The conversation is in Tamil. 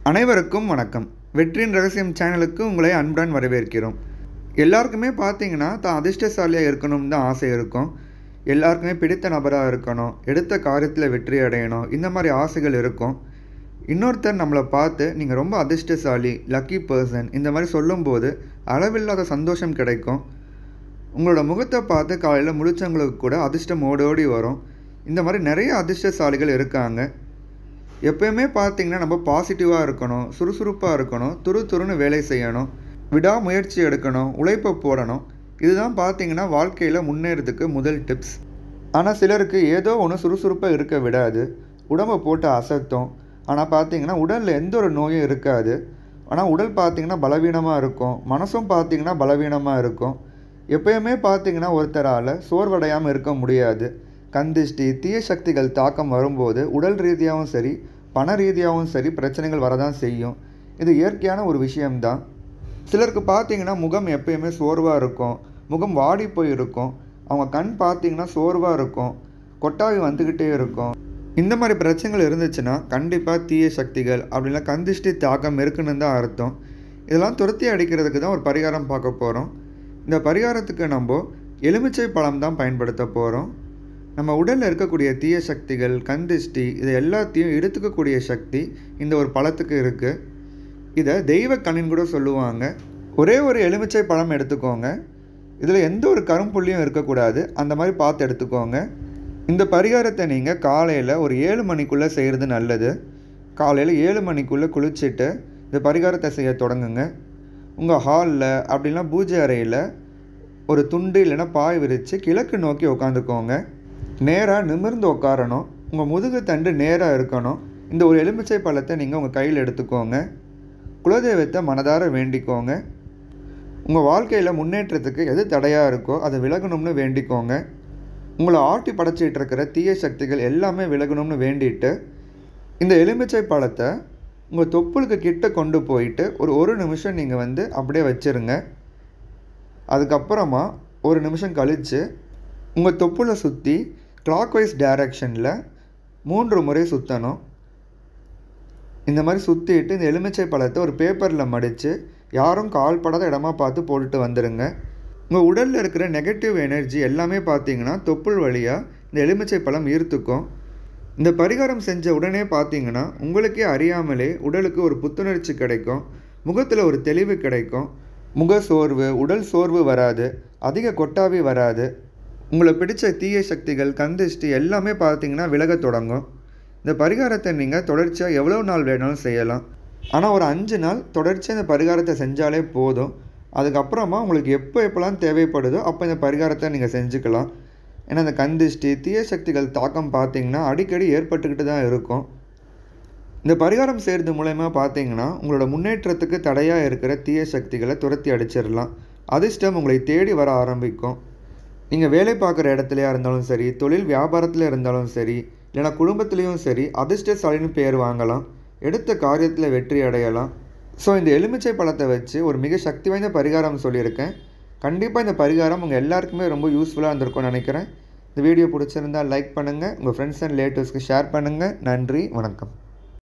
அனைவருக்கும் வணக்கம் வெற்றியின் ரகசியம் சேனலுக்கு உங்களை அன்புடன் வரவேற்கிறோம் எல்லாருக்குமே பார்த்தீங்கன்னா தான் அதிர்ஷ்டசாலியாக இருக்கணும்னு தான் ஆசை இருக்கும் எல்லாருக்குமே பிடித்த நபராக இருக்கணும் எடுத்த காரியத்தில் வெற்றி அடையணும் இந்த மாதிரி ஆசைகள் இருக்கும் இன்னொருத்தர் நம்மளை பார்த்து நீங்கள் ரொம்ப அதிர்ஷ்டசாலி லக்கி பர்சன் இந்த மாதிரி சொல்லும்போது அளவில்லாத சந்தோஷம் கிடைக்கும் உங்களோட முகத்தை பார்த்து காலையில் முழிச்சவங்களுக்கு கூட அதிர்ஷ்டம் ஓடோடி வரும் இந்த மாதிரி நிறைய அதிர்ஷ்டசாலிகள் இருக்காங்க எப்பயுமே பார்த்தீங்கன்னா நம்ம பாசிட்டிவாக இருக்கணும் சுறுசுறுப்பாக இருக்கணும் துரு துருன்னு வேலை செய்யணும் விடாமுயற்சி எடுக்கணும் உழைப்பை போடணும் இதுதான் பார்த்தீங்கன்னா வாழ்க்கையில் முன்னேறதுக்கு முதல் டிப்ஸ் ஆனால் சிலருக்கு ஏதோ ஒன்று சுறுசுறுப்பாக இருக்க விடாது உடம்பை போட்டு அசத்தும் ஆனால் பார்த்தீங்கன்னா உடலில் எந்த ஒரு நோயும் இருக்காது ஆனால் உடல் பார்த்தீங்கன்னா பலவீனமாக இருக்கும் மனசும் பார்த்தீங்கன்னா பலவீனமாக இருக்கும் எப்பயுமே பார்த்தீங்கன்னா ஒருத்தரால் சோர்வடையாமல் இருக்க முடியாது கந்திஷ்டி தீய சக்திகள் தாக்கம் வரும்போது உடல் ரீதியாகவும் சரி பண ரீதியாகவும் சரி பிரச்சனைகள் வரதான் செய்யும் இது இயற்கையான ஒரு விஷயம்தான் சிலருக்கு பார்த்தீங்கன்னா முகம் எப்பயுமே சோர்வாக இருக்கும் முகம் வாடி போய் இருக்கும் அவங்க கண் பார்த்தீங்கன்னா சோர்வாக இருக்கும் கொட்டாவி வந்துக்கிட்டே இருக்கும் இந்த மாதிரி பிரச்சனைகள் இருந்துச்சுன்னா கண்டிப்பாக தீய சக்திகள் அப்படின்னா கந்திஷ்டி தாக்கம் இருக்குன்னு தான் அர்த்தம் இதெல்லாம் துரத்தி அடிக்கிறதுக்கு தான் ஒரு பரிகாரம் பார்க்க போகிறோம் இந்த பரிகாரத்துக்கு நம்ம எலுமிச்சை பழம் தான் பயன்படுத்த போகிறோம் நம்ம உடலில் இருக்கக்கூடிய தீய சக்திகள் கந்திஷ்டி இது எல்லாத்தையும் எடுத்துக்கக்கூடிய சக்தி இந்த ஒரு பழத்துக்கு இருக்குது இதை தெய்வ கண்ணின் கூட சொல்லுவாங்க ஒரே ஒரு எலுமிச்சை பழம் எடுத்துக்கோங்க இதில் எந்த ஒரு கரும்புள்ளியும் இருக்கக்கூடாது அந்த மாதிரி பார்த்து எடுத்துக்கோங்க இந்த பரிகாரத்தை நீங்கள் காலையில் ஒரு ஏழு மணிக்குள்ளே செய்கிறது நல்லது காலையில் ஏழு மணிக்குள்ளே குளிச்சுட்டு இந்த பரிகாரத்தை செய்ய தொடங்குங்க உங்கள் ஹாலில் அப்படின்னா பூஜை அறையில் ஒரு துண்டு இல்லைன்னா பாய் விரித்து கிழக்கு நோக்கி உட்காந்துக்கோங்க நேராக நிமிர்ந்து உட்காரணும் உங்கள் முதுகு தண்டு நேராக இருக்கணும் இந்த ஒரு எலுமிச்சை பழத்தை நீங்கள் உங்கள் கையில் எடுத்துக்கோங்க குலதெய்வத்தை மனதார வேண்டிக்கோங்க உங்கள் வாழ்க்கையில் முன்னேற்றத்துக்கு எது தடையாக இருக்கோ அதை விலகணும்னு வேண்டிக்கோங்க உங்களை ஆட்டி படைச்சிட்டு இருக்கிற தீய சக்திகள் எல்லாமே விலகணும்னு வேண்டிட்டு இந்த எலுமிச்சை பழத்தை உங்கள் தொப்புளுக்கு கிட்ட கொண்டு போயிட்டு ஒரு ஒரு நிமிஷம் நீங்கள் வந்து அப்படியே வச்சுருங்க அதுக்கப்புறமா ஒரு நிமிஷம் கழித்து உங்கள் தொப்புளை சுற்றி கிளாக் வைஸ் டைரக்ஷனில் மூன்று முறை சுற்றணும் இந்த மாதிரி சுற்றிட்டு இந்த எலுமிச்சை பழத்தை ஒரு பேப்பரில் மடித்து யாரும் கால் படாத இடமா பார்த்து போட்டுட்டு வந்துடுங்க உங்கள் உடலில் இருக்கிற நெகட்டிவ் எனர்ஜி எல்லாமே பார்த்தீங்கன்னா தொப்புள் வழியாக இந்த எலுமிச்சை பழம் ஈர்த்துக்கும் இந்த பரிகாரம் செஞ்ச உடனே பார்த்தீங்கன்னா உங்களுக்கே அறியாமலே உடலுக்கு ஒரு புத்துணர்ச்சி கிடைக்கும் முகத்தில் ஒரு தெளிவு கிடைக்கும் முக சோர்வு உடல் சோர்வு வராது அதிக கொட்டாவி வராது உங்களை பிடிச்ச தீய சக்திகள் கந்திஷ்டி எல்லாமே பார்த்தீங்கன்னா விலகத் தொடங்கும் இந்த பரிகாரத்தை நீங்கள் தொடர்ச்சியாக எவ்வளோ நாள் வேணாலும் செய்யலாம் ஆனால் ஒரு அஞ்சு நாள் தொடர்ச்சியாக இந்த பரிகாரத்தை செஞ்சாலே போதும் அதுக்கப்புறமா உங்களுக்கு எப்போ எப்போலாம் தேவைப்படுதோ அப்போ இந்த பரிகாரத்தை நீங்கள் செஞ்சுக்கலாம் ஏன்னா இந்த கந்திஷ்டி தீய சக்திகள் தாக்கம் பார்த்தீங்கன்னா அடிக்கடி ஏற்பட்டுக்கிட்டு தான் இருக்கும் இந்த பரிகாரம் செய்கிறது மூலயமா பார்த்தீங்கன்னா உங்களோட முன்னேற்றத்துக்கு தடையாக இருக்கிற தீய சக்திகளை துரத்தி அடிச்சிடலாம் அதிர்ஷ்டம் உங்களை தேடி வர ஆரம்பிக்கும் நீங்கள் வேலை பார்க்குற இடத்துலையா இருந்தாலும் சரி தொழில் வியாபாரத்தில் இருந்தாலும் சரி இல்லைனா குடும்பத்துலேயும் சரி அதிர்ஷ்டசாலின்னு பேர் வாங்கலாம் எடுத்த காரியத்தில் வெற்றி அடையலாம் ஸோ இந்த எலுமிச்சை பழத்தை வச்சு ஒரு மிக சக்தி வாய்ந்த பரிகாரம் சொல்லியிருக்கேன் கண்டிப்பாக இந்த பரிகாரம் உங்கள் எல்லாருக்குமே ரொம்ப யூஸ்ஃபுல்லாக இருந்திருக்கும்னு நினைக்கிறேன் இந்த வீடியோ பிடிச்சிருந்தால் லைக் பண்ணுங்கள் உங்கள் ஃப்ரெண்ட்ஸ் அண்ட் ரிலேட்டிவ்ஸ்க்கு ஷேர் பண்ணுங்கள் நன்றி வணக்கம்